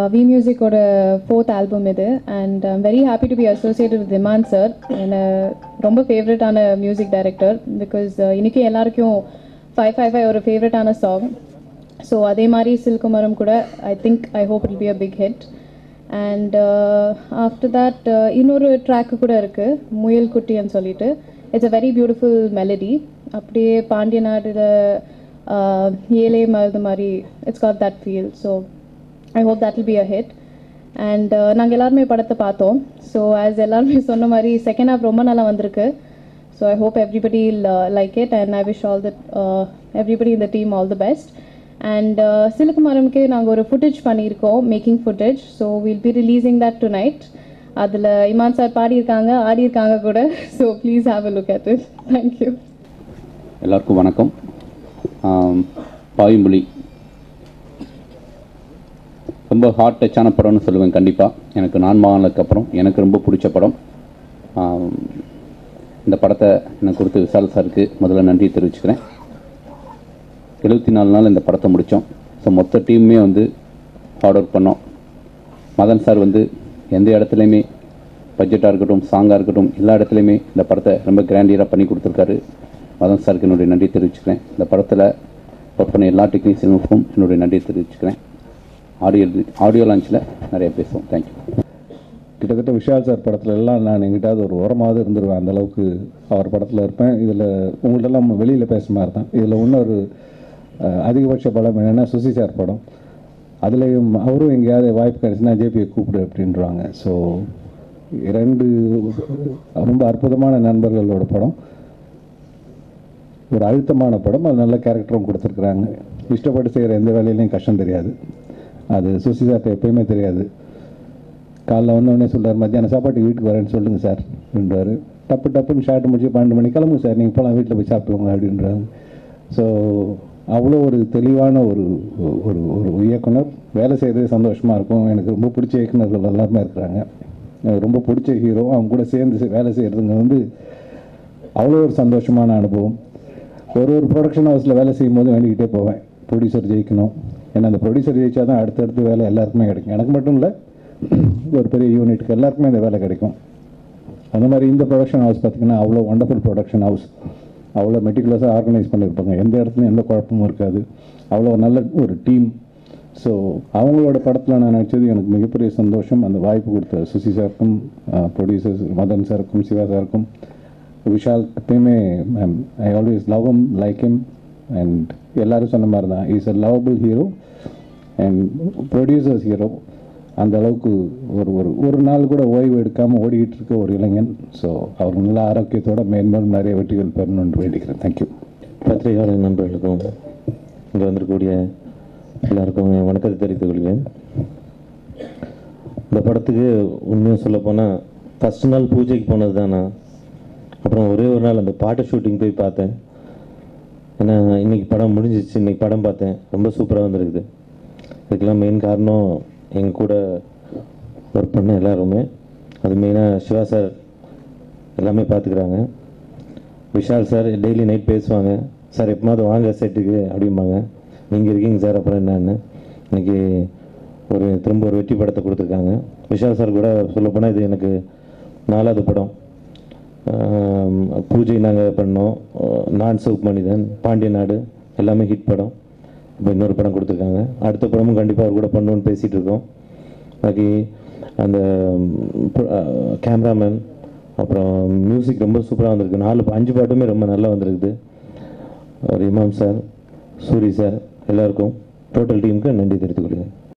we மியூசிக்கோட fourth album இது and I'm very happy to be associated with Imman sir என்ன ரொம்ப ஃபேவரட்டான மியூசிக் டைரக்டர் பிகாஸ் இன்னைக்கு எல்லாருக்கும் ஃபைவ் ஃபைவ் ஃபைவ் ஒரு ஃபேவரட்டான சாங் ஸோ அதே மாதிரி சில்குமரம் கூட I think I hope it be a big hit and after that இன்னொரு ட்ராக்கு கூட இருக்குது முயல் குட்டின்னு சொல்லிட்டு it's a very beautiful melody அப்படியே பாண்டிய நாடுல uh, ஏலே மருது மாதிரி it's got that feel so I hope that will be a hit and நாங்கள் எல்லாருமே படத்தை பார்த்தோம் ஸோ ஆஸ் எல்லாருமே சொன்ன மாதிரி செகண்ட் ஹாஃப் ரொம்ப நல்லா வந்திருக்கு so I hope everybody like it and I wish all the everybody இந்த team all the best and சிலுக்குமரம்க்கு நாங்கள் ஒரு ஃபுட்டேஜ் பண்ணியிருக்கோம் making footage so will be releasing that டு நைட் அதில் இமான் சார் பாடியிருக்காங்க ஆடியிருக்காங்க கூட so please have a look at it thank you எல்லாருக்கும் வணக்கம் ஆம், பாயும்புலி ரொம்ப ஹார்ட் டச்சான படம்னு சொல்லுவேன் கண்டிப்பாக எனக்கு நான் மகானுக்கு அப்புறம் எனக்கு ரொம்ப பிடிச்ச படம் ஆம், இந்த படத்தை எனக்கு கொடுத்த விசால் சாருக்கு முதல்ல நன்றி தெரிவிச்சுக்கிறேன் எழுபத்தி நாலு நாள் இந்த படத்தை முடித்தோம் ஸோ மொத்த டீமுமே வந்து ஹார்ட் ஒர்க் பண்ணோம் மதன் சார் வந்து எந்த இடத்துலையுமே பட்ஜெட்டாக இருக்கட்டும் சாங்காக இருக்கட்டும் எல்லா இடத்துலையுமே இந்த படத்தை ரொம்ப கிராண்டியராக பண்ணி கொடுத்துருக்காரு மதன் சாருக்கு என்னுடைய நன்றி தெரிவிச்சுக்கிறேன் இந்த படத்தில் ஒர்க் பண்ண எல்லா டெக்னீஷியனுக்கும் என்னுடைய நன்றி தெரிவிச்சுக்கிறேன் ஆடியோ ஆடியோ லான்ச்சில் நிறைய பேசுவோம் தேங்க்யூ கிட்டத்தட்ட விஷால் சார் படத்துல எல்லாம் நான் எங்கிட்டாவது ஒரு ஓரமாவது இருந்துருவேன் அந்த அளவுக்கு அவர் படத்தில் இருப்பேன் இதில் உங்கள்ட்டெல்லாம் வெளியில் பேச மாதிரி தான் இதில் இன்னொரு அஹ், அதிகபட்ச படம் என்னென்னா சுசி சார் படம் அதுலேயும் அவரும் எங்கேயாவது வாய்ப்பு கிடைச்சுன்னா ஜேபியை கூப்பிடு அப்படின்றாங்க ஸோ இரண்டு ரொம்ப அற்புதமான நண்பர்களோட படம் ஒரு அழுத்தமான படம் அது நல்ல கேரக்டரும் கொடுத்துருக்குறாங்க இஷ்டப்பட்டு செய்கிற எந்த வேலையிலையும் கஷ்டம் தெரியாது அது சுசி சார்ட்ட எப்பயுமே தெரியாது காலைல வந்தோடனே சொல்றாரு மத்தியானம் சாப்பாட்டுக்கு வீட்டுக்கு வரேன்னு சொல்லுங்கள் சார் அப்படின்றாரு டப்பு டப்புன்னு ஷார்ட் முடிச்சு பன்னெண்டு மணி கிளம்புங்க சார் நீங்கள் போகலாம் வீட்டில் போய் சாப்பிட்டுக்கோங்க அப்படின்றாங்க ஸோ அவ்வளோ ஒரு தெளிவான ஒரு ஒரு ஒரு இயக்குனர் வேலை செய்கிறது சந்தோஷமாக இருக்கும் எனக்கு ரொம்ப பிடிச்ச இயக்குனர்கள் எல்லாருமே இருக்கிறாங்க எனக்கு ரொம்ப பிடிச்ச ஹீரோ அவங்க கூட சேர்ந்து செ- வேலை செய்கிறதுங்க வந்து அவ்வளோ ஒரு சந்தோஷமான அனுபவம் ஒரு ஒரு ப்ரொடக்ஷன் ஹவுஸில் வேலை செய்யும் போது வேண்டிக்கிட்டே போவேன் ப்ரொடியூசர் ஜெயிக்கணும் ஏன்னா அந்த ப்ரொடியூசர் ஜெயிச்சா தான் அடுத்தடுத்து வேலை எல்லாருக்குமே கிடைக்கும் எனக்கு மட்டும் இல்லை ஒரு பெரிய யூனிட்டுக்கு எல்லாருக்குமே இந்த வேலை கிடைக்கும் அந்த மாதிரி இந்த ப்ரொடக்ஷன் ஹவுஸ் பார்த்திங்கன்னா அவ்வளோ ஒண்டர்ஃபுல் ப்ரொடக்ஷன் ஹவுஸ் அவ்வளோ மெட்டிகுலஸாக ஆர்கனைஸ் பண்ணியிருப்பாங்க எந்த இடத்துலையும் எந்த குழப்பமும் இருக்காது அவ்வளோ நல்ல ஒரு டீம் ஸோ அவங்களோட படத்தில் நான் நடிச்சது எனக்கு மிகப்பெரிய சந்தோஷம் அந்த வாய்ப்பு கொடுத்த சுசி சாருக்கும் ப்ரொடியூசர்ஸ் மதன் சாருக்கும் சிவா சாருக்கும் விஷால் எப்பயுமே I always love him like him and எல்லாரும் சொன்ன மாதிரி தான் is a lovable hero and producers hero அந்த அளவுக்கு ஒரு ஒரு ஒரு நாள் கூட ஓய்வு எடுக்காமல் ஓடிக்கிட்டு இருக்க ஒரு இளைஞன் ஸோ அவர் நல்ல ஆரோக்கியத்தோட மேன்மேலும் நிறைய வெற்றிகள் பெறணும்னு வேண்டிக்கிறேன் தேங்க்யூ பத்திரிகையாளர் நண்பர்களுக்கும் இங்கே வந்திருக்கக்கூடிய எல்லாருக்கும் என் வணக்கத்தை தெரிவித்துக் கொள்கிறேன் இந்த படத்துக்கு உண்மையாக சொல்ல போனால் ஃபஸ்ட் நாள் பூஜைக்கு போனது தான் நான் அப்புறம் ஒரே ஒரு நாள் அந்த பாட்டு ஷூட்டிங் போய் பார்த்தேன் ஏன்னா இன்னைக்கு படம் முடிஞ்சிச்சு இன்னைக்கு படம் பார்த்தேன் ரொம்ப சூப்பராக வந்திருக்குது இதுக்கெல்லாம் மெயின் காரணம் எங்கள் கூட ஒர்க் பண்ண எல்லாருமே அது மெயினாக சிவா சார் எல்லாமே பார்த்துக்கிறாங்க விஷால் சார் டெய்லி நைட் பேசுவாங்க சார் எப்போமாவது வாங்க செட்டுக்கு அப்படிம்பாங்க நீங்கள் இருக்கீங்க சார் அப்புறம் என்னன்னு இன்னைக்கு ஒரு திரும்ப ஒரு வெற்றி படத்தை கொடுத்துருக்காங்க விஷால் சார் கூட சொல்லப்போனால் இது எனக்கு நாலாவது படம் ஆம், பூஜை நாங்கள் பண்ணோம் நான் சவுப் மனிதன் பாண்டிய நாடு எல்லாமே ஹிட் படம் இப்போ இன்னொரு படம் கொடுத்துருக்காங்க அடுத்த படமும் கண்டிப்பாக அவர் கூட பண்ணணும்னு பேசிகிட்டு இருக்கோம் பாக்கி அந்த கேமராமேன் அப்புறம் மியூசிக் ரொம்ப சூப்பராக வந்திருக்கு நாலு அஞ்சு பாட்டுமே ரொம்ப நல்லா வந்திருக்குது அவர் இமாம் சார் சூரி சார் எல்லாருக்கும் டோட்டல் டீமுக்கு நன்றி தெரிவித்துக் கொள்கிறேன்